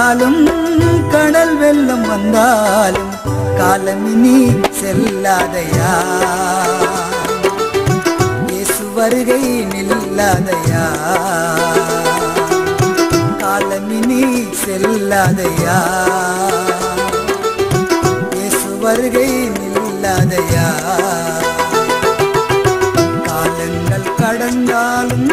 கடந்தாலும் கடல் வெள்ளம் வந்தாலும் காலமினி செல்லாதையா இயேசு வருகை நில்லாதையா காலமினி செல்லாதையா இயேசு வருகை நில்லாதையா காலங்கள் கடந்தாலும்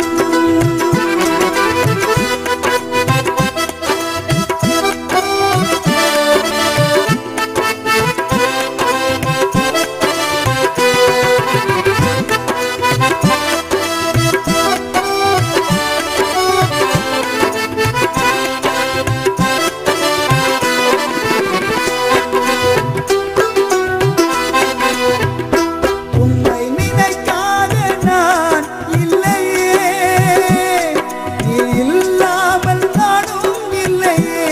உம்மை நினைக்காத நான் இல்லையே நீ இல்லாமல் நானும் இல்லையே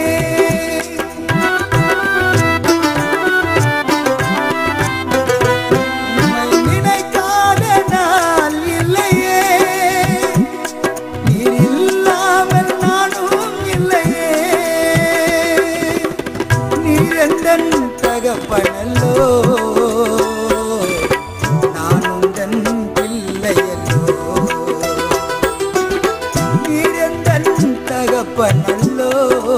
உம்மை நினைக்காத நான் இல்லையே நீ இல்லாமல் நானும் இல்லையே நீரந்தன் தகப்பனல்லோ நானும் தன் பிள்ளையல்லோ நீரந்தன் தகப்பனல்லோ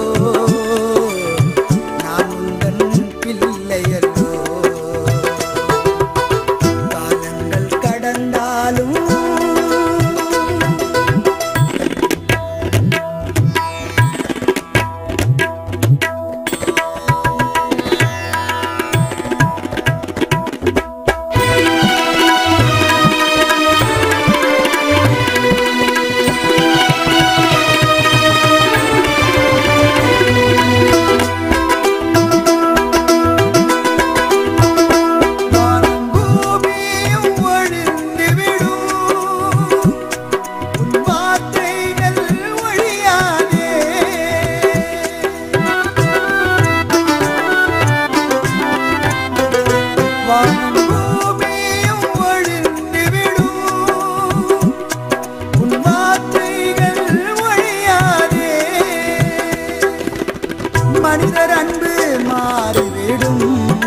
நானும் தன் பிள்ளையல்லோ காலங்கள் கடந்தாலும் வானம் பூமியும் ஒழிந்துவிடும். உன் வார்த்தைகள் ஒழியாதே. வானம் பூமியும் ஒழிந்துவிடும். உன் வார்த்தைகள் ஒழியாதே. மனிதர் அன்பு மாறிவிடும்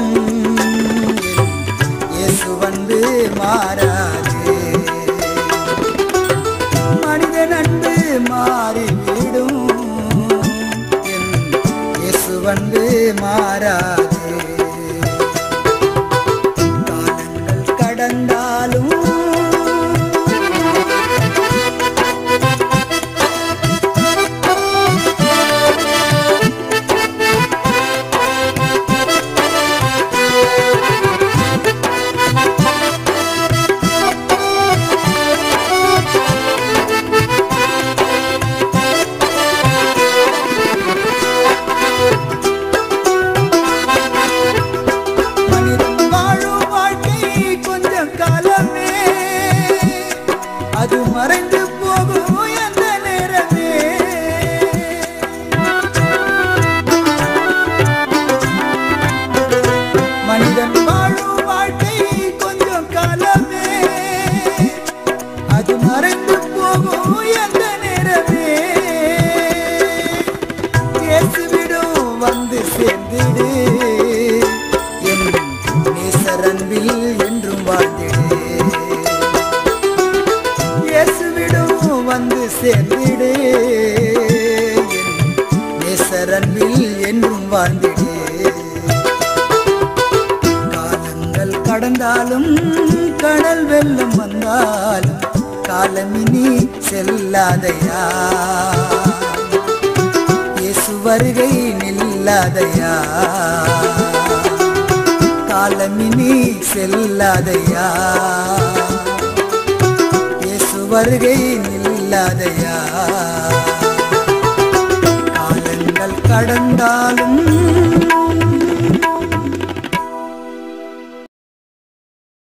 இயேசு வந்து மாறாது மனிதன் அன்பு மாறிவிடும் என் இயேசு வந்து மாறாது காலங்கள் கடந்தாலும் மனிதன் வாழும் வாழ்க்கை கொஞ்சம் காலமே அது மறைந்து போகும் எந்த நேரமே மனிதன் வாழும் வாழ்க்கை கொஞ்சம் காலமே அது மறைந்து போகும் எந்த நேரமே இயேசுவிடம் வந்து சேர்ந்திடு என் நேசரன்பில் என்றும் வாழ்ந்திடு இயேசுவிடம் வந்து சேர்ந்திடு என் நேசரன்பில் என்றும் வாழ்ந்திடு காலங்கள் கடந்தாலும் கடல் வெள்ளம் வந்தாலும் காலமினி செல்லாதையா இயேசு வருகை நில்லாதையா காலமினி செல்லாதையா இயேசு வருகை நில்லாதையா காலங்கள் கடந்தாலும்